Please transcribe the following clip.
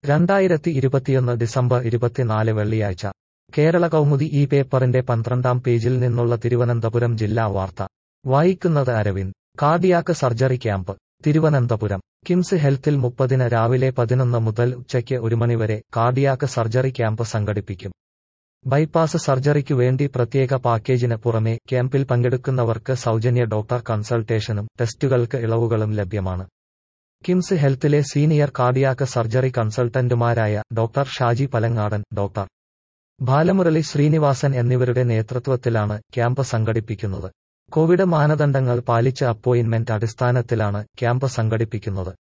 രണ്ടായിരത്തി ഇരുപത്തിയൊന്ന് ഡിസംബർ ഇരുപത്തിനാല് വെള്ളിയാഴ്ച കേരള കൗമുദി ഈ പേപ്പറിന്റെ പന്ത്രണ്ടാം പേജിൽ നിന്നുള്ള തിരുവനന്തപുരം ജില്ലാ വാർത്ത വായിക്കുന്നത് Aravind cardiac surgery camp Thiruvananthapuram KIMS ഹെൽത്തിൽ മുപ്പതിന് രാവിലെ പതിനൊന്ന് മുതൽ ഉച്ചയ്ക്ക് ഒരു മണിവരെ കാർഡിയാക്ക് സർജറി ക്യാമ്പ് സംഘടിപ്പിക്കും ബൈപ്പാസ് സർജറിക്കു വേണ്ടി പ്രത്യേക പാക്കേജിന് പുറമെ ക്യാമ്പിൽ പങ്കെടുക്കുന്നവർക്ക് സൗജന്യ ഡോക്ടർ കൺസൾട്ടേഷനും ടെസ്റ്റുകൾക്ക് ഇളവുകളും ലഭ്യമാണ് കിംസ് ഹെൽത്തിലെ സീനിയർ കാർഡിയാക്ക് സർജറി കൺസൾട്ടന്റുമാരായ ഡോക്ടർ ഷാജി പലങ്ങാടൻ ഡോക്ടർ ബാലമുരളി ശ്രീനിവാസൻ എന്നിവരുടെ നേതൃത്വത്തിലാണ് ക്യാമ്പ് സംഘടിപ്പിക്കുന്നത് കോവിഡ് മാനദണ്ഡങ്ങൾ പാലിച്ച് അപ്പോയിന്റ്മെന്റ് അടിസ്ഥാനത്തിലാണ് ക്യാമ്പ് സംഘടിപ്പിക്കുന്നത്